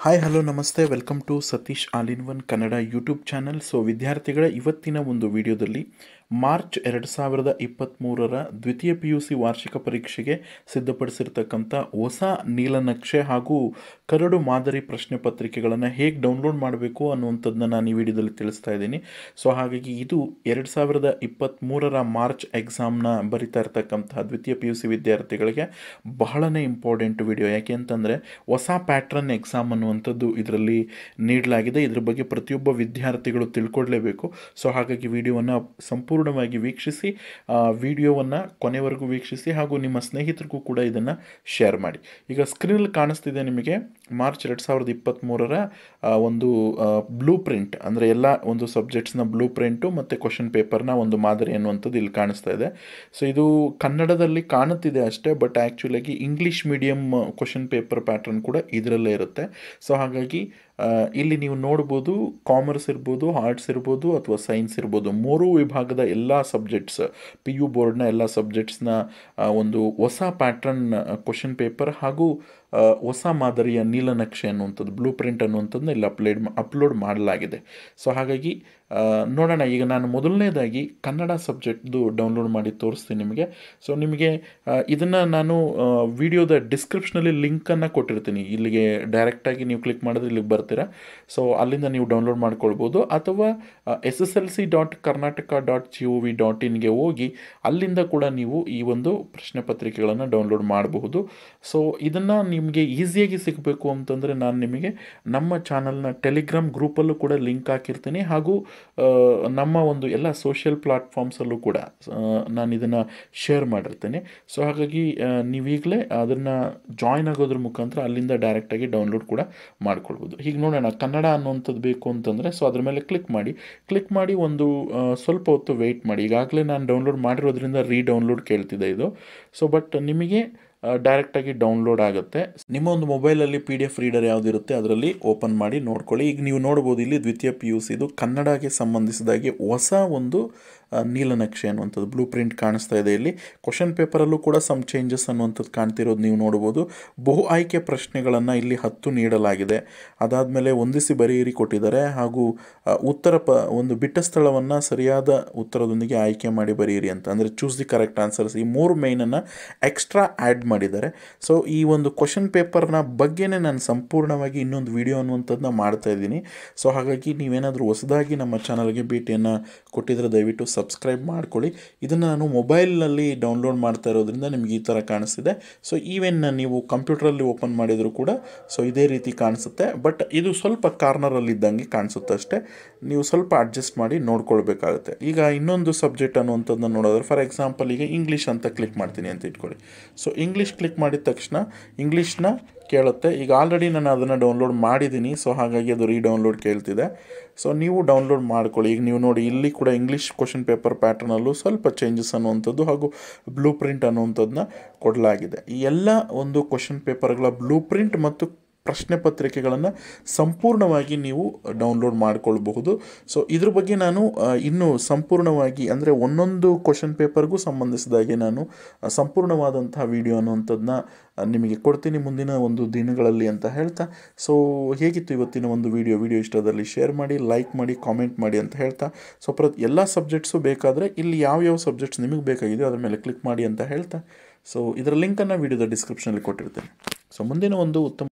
hi hello ನಮಸ್ತೆ welcome to Satish all in one Kannada YouTube channel so ವಿದ್ಯಾರ್ಥಿಗಳ ಇವತ್ತಿನ ಒಂದು ವಿಡಿಯೋದಲ್ಲಿ ಮಾರ್ಚ್ ಎರಡು ಸಾವಿರದ ಇಪ್ಪತ್ತ್ಮೂರರ ದ್ವಿತೀಯ ಪಿ ಯು ಸಿ ವಾರ್ಷಿಕ ಪರೀಕ್ಷೆಗೆ ಸಿದ್ಧಪಡಿಸಿರ್ತಕ್ಕಂಥ ಹೊಸ ನೀಲನಕ್ಷೆ ಹಾಗೂ ಕರಡು ಮಾದರಿ ಪ್ರಶ್ನೆ ಪತ್ರಿಕೆಗಳನ್ನು ಹೇಗೆ ಡೌನ್ಲೋಡ್ ಮಾಡಬೇಕು ಅನ್ನುವಂಥದ್ದನ್ನ ನಾನು ಈ ವಿಡಿಯೋದಲ್ಲಿ ತಿಳಿಸ್ತಾ ಇದ್ದೀನಿ ಸೊ ಹಾಗಾಗಿ ಇದು ಎರಡು ಸಾವಿರದ ಇಪ್ಪತ್ತ್ಮೂರರ ಮಾರ್ಚ್ ಎಕ್ಸಾಮ್ನ ಬರಿತಾ ಇರ್ತಕ್ಕಂಥ ದ್ವಿತೀಯ ಪಿ ಯು ಸಿ ವಿದ್ಯಾರ್ಥಿಗಳಿಗೆ ಬಹಳನೇ ಇಂಪಾರ್ಟೆಂಟ್ ವಿಡಿಯೋ ಯಾಕೆ ಅಂತಂದರೆ ಹೊಸ ಪ್ಯಾಟ್ರನ್ ಎಕ್ಸಾಮ್ ಅನ್ನುವಂಥದ್ದು ಇದರಲ್ಲಿ ನೀಡಲಾಗಿದೆ ಇದ್ರ ಬಗ್ಗೆ ಪ್ರತಿಯೊಬ್ಬ ವಿದ್ಯಾರ್ಥಿಗಳು ತಿಳ್ಕೊಳ್ಲೇಬೇಕು ಸೊ ಹಾಗಾಗಿ ವಿಡಿಯೋವನ್ನು ಸಂಪೂರ್ಣವಾಗಿ ವೀಕ್ಷಿಸಿ ವಿಡಿಯೋವನ್ನು ಕೊನೆವರೆಗೂ ವೀಕ್ಷಿಸಿ ಹಾಗೂ ನಿಮ್ಮ ಸ್ನೇಹಿತರಿಗೂ ಕೂಡ ಇದನ್ನು ಶೇರ್ ಮಾಡಿ ಈಗ ಸ್ಕ್ರೀನಲ್ಲಿ ಕಾಣಿಸ್ತಿದೆ ನಿಮಗೆ ಮಾರ್ಚ್ ಎರಡು ಸಾವಿರದ ಇಪ್ಪತ್ತ್ಮೂರರ ಒಂದು ಬ್ಲೂ ಪ್ರಿಂಟ್ ಅಂದರೆ ಎಲ್ಲ ಒಂದು ಸಬ್ಜೆಕ್ಟ್ಸ್ನ ಬ್ಲೂ ಪ್ರಿಂಟು ಮತ್ತು ಕ್ವಶನ್ ಪೇಪರ್ನ ಒಂದು ಮಾದರಿ ಅನ್ನುವಂಥದ್ದು ಇಲ್ಲಿ ಕಾಣಿಸ್ತಾ ಇದೆ ಸೊ ಇದು ಕನ್ನಡದಲ್ಲಿ ಕಾಣುತ್ತಿದೆ ಅಷ್ಟೇ ಬಟ್ ಆ್ಯಕ್ಚುಲಾಗಿ English medium question paper pattern ಕೂಡ ಇದರಲ್ಲೇ ಇರುತ್ತೆ ಸೊ ಹಾಗಾಗಿ ಇಲ್ಲಿ ನೀವು ನೋಡ್ಬೋದು ಕಾಮರ್ಸ್ ಇರ್ಬೋದು ಆರ್ಟ್ಸ್ ಇರ್ಬೋದು ಅಥವಾ ಸೈನ್ಸ್ ಇರ್ಬೋದು ಮೂರೂ ವಿಭಾಗದ ಎಲ್ಲ ಸಬ್ಜೆಕ್ಟ್ಸ್ ಪಿ ಯು ಬೋರ್ಡ್ನ ಎಲ್ಲ ಸಬ್ಜೆಕ್ಟ್ಸ್ನ ಒಂದು ಹೊಸ ಪ್ಯಾಟ್ರನ್ ಕ್ವಶನ್ ಪೇಪರ್ ಹಾಗೂ ಹೊಸ ಮಾದರಿಯ ನೀಲನಕ್ಷೆ ಅನ್ನುವಂಥದ್ದು ಬ್ಲೂ ಪ್ರಿಂಟ್ ಅನ್ನುವಂಥದ್ದನ್ನ ಇಲ್ಲಿ ಅಪ್ಲೋಡ್ ಅಪ್ಲೋಡ್ ಮಾಡಲಾಗಿದೆ ಸೊ ಹಾಗಾಗಿ ನೋಡೋಣ ಈಗ ನಾನು ಮೊದಲನೇದಾಗಿ ಕನ್ನಡ ಸಬ್ಜೆಕ್ಟ್ದು ಡೌನ್ಲೋಡ್ ಮಾಡಿ ತೋರಿಸ್ತೀನಿ ನಿಮಗೆ ಸೊ ನಿಮಗೆ ಇದನ್ನು ನಾನು ವಿಡಿಯೋದ ಡಿಸ್ಕ್ರಿಪ್ಷನಲ್ಲಿ ಲಿಂಕನ್ನು ಕೊಟ್ಟಿರ್ತೀನಿ ಇಲ್ಲಿಗೆ ಡೈರೆಕ್ಟಾಗಿ ನೀವು ಕ್ಲಿಕ್ ಮಾಡಿದ್ರೆ ಇಲ್ಲಿಗೆ ಬರ್ತೀರಾ ಸೊ ಅಲ್ಲಿಂದ ನೀವು ಡೌನ್ಲೋಡ್ ಮಾಡ್ಕೊಳ್ಬೋದು ಅಥವಾ S S L C dot Karnataka dot G O V dot ಇನ್ಗೆ ಹೋಗಿ ಅಲ್ಲಿಂದ ಕೂಡ ನೀವು ಈ ಒಂದು ಪ್ರಶ್ನೆ ಪತ್ರಿಕೆಗಳನ್ನು ಡೌನ್ಲೋಡ್ ಮಾಡಬಹುದು ಸೊ ಇದನ್ನು ನಿಮಗೆ ಈಸಿಯಾಗಿ ಸಿಗಬೇಕು ಅಂತಂದರೆ ನಾನು ನಿಮಗೆ ನಮ್ಮ ಚಾನಲ್ನ ಟೆಲಿಗ್ರಾಮ್ ಗ್ರೂಪಲ್ಲೂ ಕೂಡ ಲಿಂಕ್ ಹಾಕಿರ್ತೀನಿ ಹಾಗೂ ನಮ್ಮ ಒಂದು ಎಲ್ಲ ಸೋಷಿಯಲ್ ಪ್ಲಾಟ್ಫಾರ್ಮ್ಸಲ್ಲೂ ಕೂಡ ನಾನು ಇದನ್ನು ಶೇರ್ ಮಾಡಿರ್ತೇನೆ ಸೊ ಹಾಗಾಗಿ ನೀವೀಗಲೇ ಅದನ್ನು ಜಾಯ್ನ್ ಆಗೋದ್ರ ಮುಖಾಂತರ ಅಲ್ಲಿಂದ ಡೈರೆಕ್ಟಾಗಿ ಡೌನ್ಲೋಡ್ ಕೂಡ ಮಾಡ್ಕೊಳ್ಬೋದು ಹೀಗೆ ನೋಡೋಣ ಕನ್ನಡ ಅನ್ನುವಂಥದ್ದು ಬೇಕು ಅಂತಂದರೆ ಸೊ ಅದ್ರ ಮೇಲೆ ಕ್ಲಿಕ್ ಮಾಡಿ ಕ್ಲಿಕ್ ಮಾಡಿ ಒಂದು ಸ್ವಲ್ಪ ಹೊತ್ತು ವೆಯ್ಟ್ ಮಾಡಿ ಈಗಾಗಲೇ ನಾನು ಡೌನ್ಲೋಡ್ ಮಾಡಿರೋದ್ರಿಂದ ರೀಡೌನ್ಲೋಡ್ ಕೇಳ್ತಿದೆ ಇದು ಸೊ ಬಟ್ ನಿಮಗೆ ಡೈರೆಕ್ಟಾಗಿ ಡೌನ್ಲೋಡ್ ಆಗುತ್ತೆ ನಿಮ್ಮ ಒಂದು ಮೊಬೈಲಲ್ಲಿ ಪಿ ಡಿ ಎಫ್ ರೀಡರ್ ಯಾವುದಿರುತ್ತೆ ಅದರಲ್ಲಿ ಓಪನ್ ಮಾಡಿ ನೋಡ್ಕೊಳ್ಳಿ ಈಗ ನೀವು ನೋಡ್ಬೋದು ಇಲ್ಲಿ ದ್ವಿತೀಯ ಪಿ ಯು ಸಿದು ಕನ್ನಡಕ್ಕೆ ಸಂಬಂಧಿಸಿದಾಗೆ ಹೊಸ ಒಂದು ನೀಲನಕ್ಷೆ ಅನ್ನುವಂಥದ್ದು ಬ್ಲೂ ಪ್ರಿಂಟ್ ಕಾಣಿಸ್ತಾ ಇದೆ ಇಲ್ಲಿ ಕ್ವಶನ್ ಪೇಪರಲ್ಲೂ ಕೂಡ ಸಮ್ ಚೇಂಜಸ್ ಅನ್ನುವಂಥದ್ದು ಕಾಣ್ತಿರೋದು ನೀವು ನೋಡ್ಬೋದು ಬಹು ಆಯ್ಕೆ ಪ್ರಶ್ನೆಗಳನ್ನು ಇಲ್ಲಿ ಹತ್ತು ನೀಡಲಾಗಿದೆ ಅದಾದಮೇಲೆ ಹೊಂದಿಸಿ ಬರೆಯಿರಿ ಕೊಟ್ಟಿದ್ದಾರೆ ಹಾಗೂ ಉತ್ತರ ಪ ಒಂದು ಬಿಟ್ಟ ಸ್ಥಳವನ್ನು ಸರಿಯಾದ ಉತ್ತರದೊಂದಿಗೆ ಆಯ್ಕೆ ಮಾಡಿ ಬರೆಯಿರಿ ಅಂತ ಅಂದರೆ ಚೂಸ್ ದಿ ಕರೆಕ್ಟ್ ಆನ್ಸರ್ಸ್ ಈ ಮೂರು ಮೇಯ್ನನ್ನು ಎಕ್ಸ್ಟ್ರಾ ಆ್ಯಡ್ ಮಾಡಿದ್ದಾರೆ ಸೊ ಈ ಒಂದು ಕ್ವಶನ್ ಪೇಪರ್ನ ಬಗ್ಗೆನೇ ನಾನು ಸಂಪೂರ್ಣವಾಗಿ ಇನ್ನೊಂದು ವಿಡಿಯೋ ಅನ್ನುವಂಥದ್ದನ್ನ ಮಾಡ್ತಾ ಇದ್ದೀನಿ ಸೊ ಹಾಗಾಗಿ ನೀವೇನಾದರೂ ಹೊಸದಾಗಿ ನಮ್ಮ ಚಾನಲ್ಗೆ ಭೇಟಿಯನ್ನು ಕೊಟ್ಟಿದ್ರೆ ದಯವಿಟ್ಟು ಸಬ್ಸ್ಕ್ರೈಬ್ ಮಾಡ್ಕೊಳ್ಳಿ ಇದನ್ನು ನಾನು ಮೊಬೈಲ್ನಲ್ಲಿ ಡೌನ್ಲೋಡ್ ಮಾಡ್ತಾ ಇರೋದ್ರಿಂದ ನಿಮಗೆ ಈ ಥರ ಕಾಣಿಸ್ತಿದೆ ಸೊ ಈವೆನ್ ನೀವು ಕಂಪ್ಯೂಟ್ರಲ್ಲಿ ಓಪನ್ ಮಾಡಿದರೂ ಕೂಡ ಸೊ ಇದೇ ರೀತಿ ಕಾಣಿಸುತ್ತೆ ಬಟ್ ಇದು ಸ್ವಲ್ಪ ಕಾರ್ನರಲ್ಲಿ ಇದ್ದಂಗೆ ಕಾಣಿಸುತ್ತೆ ಅಷ್ಟೇ ನೀವು ಸ್ವಲ್ಪ ಅಡ್ಜಸ್ಟ್ ಮಾಡಿ ನೋಡ್ಕೊಳ್ಬೇಕಾಗುತ್ತೆ ಈಗ ಇನ್ನೊಂದು ಸಬ್ಜೆಕ್ಟ್ ಅನ್ನುವಂಥದ್ದನ್ನ ನೋಡೋದ್ರೆ ಫಾರ್ ಎಕ್ಸಾಂಪಲ್ ಈಗ ಇಂಗ್ಲೀಷ್ ಅಂತ ಕ್ಲಿಕ್ ಮಾಡ್ತೀನಿ ಅಂತ ಇಟ್ಕೊಳ್ಳಿ ಸೊ ಇಂಗ್ಲೀಷ್ ಕ್ಲಿಕ್ ಮಾಡಿದ ತಕ್ಷಣ ಇಂಗ್ಲೀಷ್ನ ಕೇಳುತ್ತೆ ಈಗ ಆಲ್ರೆಡಿ ನಾನು ಅದನ್ನು ಡೌನ್ಲೋಡ್ ಮಾಡಿದ್ದೀನಿ ಸೊ ಹಾಗಾಗಿ ಅದು ರೀಡೌನ್ಲೋಡ್ ಕೇಳ್ತಿದೆ ಸೊ ನೀವು ಡೌನ್ಲೋಡ್ ಮಾಡ್ಕೊಳ್ಳಿ ಈಗ ನೀವು ನೋಡಿ ಇಲ್ಲಿ ಕೂಡ ಇಂಗ್ಲೀಷ್ ಕ್ವಶನ್ ಪೇಪರ್ ಪ್ಯಾಟರ್ನಲ್ಲೂ ಸ್ವಲ್ಪ ಚೇಂಜಸ್ ಅನ್ನುವಂಥದ್ದು ಹಾಗೂ ಬ್ಲೂ ಪ್ರಿಂಟ್ ಅನ್ನುವಂಥದ್ದನ್ನ ಕೊಡಲಾಗಿದೆ ಈ ಎಲ್ಲ ಒಂದು ಕ್ವಶನ್ ಪೇಪರ್ಗಳ ಬ್ಲೂ ಪ್ರಿಂಟ್ ಮತ್ತು ಪ್ರಶ್ನೆ ಪತ್ರಿಕೆಗಳನ್ನು ಸಂಪೂರ್ಣವಾಗಿ ನೀವು ಡೌನ್ಲೋಡ್ ಮಾಡಿಕೊಳ್ಬಹುದು ಸೊ ಇದ್ರ ಬಗ್ಗೆ ನಾನು ಇನ್ನೂ ಸಂಪೂರ್ಣವಾಗಿ ಅಂದರೆ ಒಂದೊಂದು ಕ್ವಶನ್ ಪೇಪರ್ಗೂ ಸಂಬಂಧಿಸಿದಾಗೆ ನಾನು ಸಂಪೂರ್ಣವಾದಂತಹ ವಿಡಿಯೋ ಅನ್ನುವಂಥದ್ದನ್ನ ನಿಮಗೆ ಕೊಡ್ತೀನಿ ಮುಂದಿನ ಒಂದು ದಿನಗಳಲ್ಲಿ ಅಂತ ಹೇಳ್ತಾ ಸೊ ಹೇಗಿತ್ತು ಇವತ್ತಿನ ಒಂದು ವಿಡಿಯೋ ವಿಡಿಯೋ ಇಷ್ಟದಲ್ಲಿ ಶೇರ್ ಮಾಡಿ ಲೈಕ್ ಮಾಡಿ ಕಾಮೆಂಟ್ ಮಾಡಿ ಅಂತ ಹೇಳ್ತಾ ಸೊ ಪ್ರ ಎಲ್ಲ ಸಬ್ಜೆಕ್ಟ್ಸು ಬೇಕಾದರೆ ಇಲ್ಲಿ ಯಾವ್ಯಾವ ಸಬ್ಜೆಕ್ಟ್ಸ್ ನಿಮಗೆ ಬೇಕಾಗಿದೆಯೋ ಅದ್ರ ಮೇಲೆ ಕ್ಲಿಕ್ ಮಾಡಿ ಅಂತ ಹೇಳ್ತಾ ಸೊ ಇದರ ಲಿಂಕನ್ನು ವಿಡಿಯೋದ ಡಿಸ್ಕ್ರಿಪ್ಷನಲ್ಲಿ ಕೊಟ್ಟಿರ್ತೇನೆ ಸೊ ಮುಂದಿನ ಒಂದು ಉತ್ತಮ